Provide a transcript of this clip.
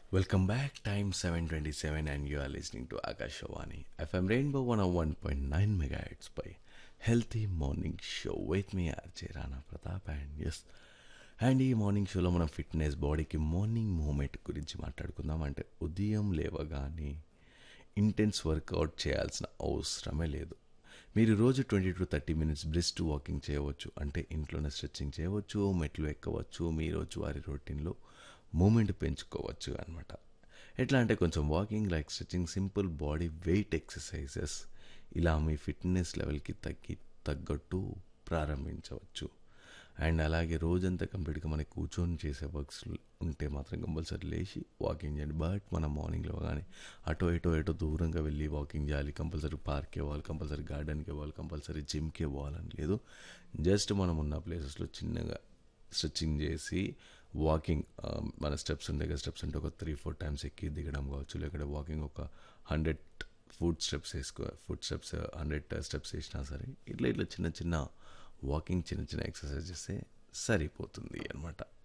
Welcome back. Time 7:27 and you are listening to Akashawani FM Rainbow 101.9 megahertz by Healthy Morning Show with me RJ Rana Pratap and yes and ఈ morning షోలో మనం fitness బాడీకి morning moment గురించి మాట్లాడుకుందాం అంటే ఉదయం లేవగానే intense work out చేయాల్సిన అవసరమే లేదు మీరు రోజు twenty to thirty minutes brisk walking చేయవచ్చు అంటే ఇంట్లోనే స్ట్రెచ్చింగ్ చేయవచ్చు మెట్లు ఎక్కవచ్చు మీ రోజువారీ రొటీన్లో మూమెంట్ పెంచుకోవచ్చు అనమాట ఎట్లా అంటే కొంచెం walking like stretching simple body weight exercises ఇలా మీ ఫిట్నెస్ లెవెల్కి తగ్గి తగ్గట్టు ప్రారంభించవచ్చు అండ్ అలాగే రోజంతా కంప్లీట్గా మనకి కూర్చొని చేసే వర్క్స్ ఉంటే మాత్రం కంపల్సరీ లేచి వాకింగ్ చేయండి బట్ మనం మార్నింగ్లో కానీ అటో ఇటో ఎటో దూరంగా వెళ్ళి వాకింగ్ చేయాలి కంపల్సరీ పార్క్కి ఇవ్వాలి కంపల్సరీ గార్డెన్కి ఇవ్వాలి కంపల్సరీ జిమ్కి ఇవ్వాలని లేదు జస్ట్ మనం ఉన్న ప్లేసెస్లో చిన్నగా స్ట్రెచ్చింగ్ చేసి వాకింగ్ మన స్టెప్స్ ఉండే కదా స్టెప్స్ ఉంటే ఒక త్రీ ఫోర్ టైమ్స్ ఎక్కి దిగడం కావచ్చు లేకపోతే వాకింగ్ ఒక హండ్రెడ్ ఫుడ్ స్టెప్స్ వేసుకో ఫుడ్ స్టెప్స్ హండ్రెడ్ స్టెప్స్ వేసినా సరే ఇట్లా ఇట్లా చిన్న చిన్న వాకింగ్ చిన్న చిన్న ఎక్సర్సైజ్ చేస్తే సరిపోతుంది అనమాట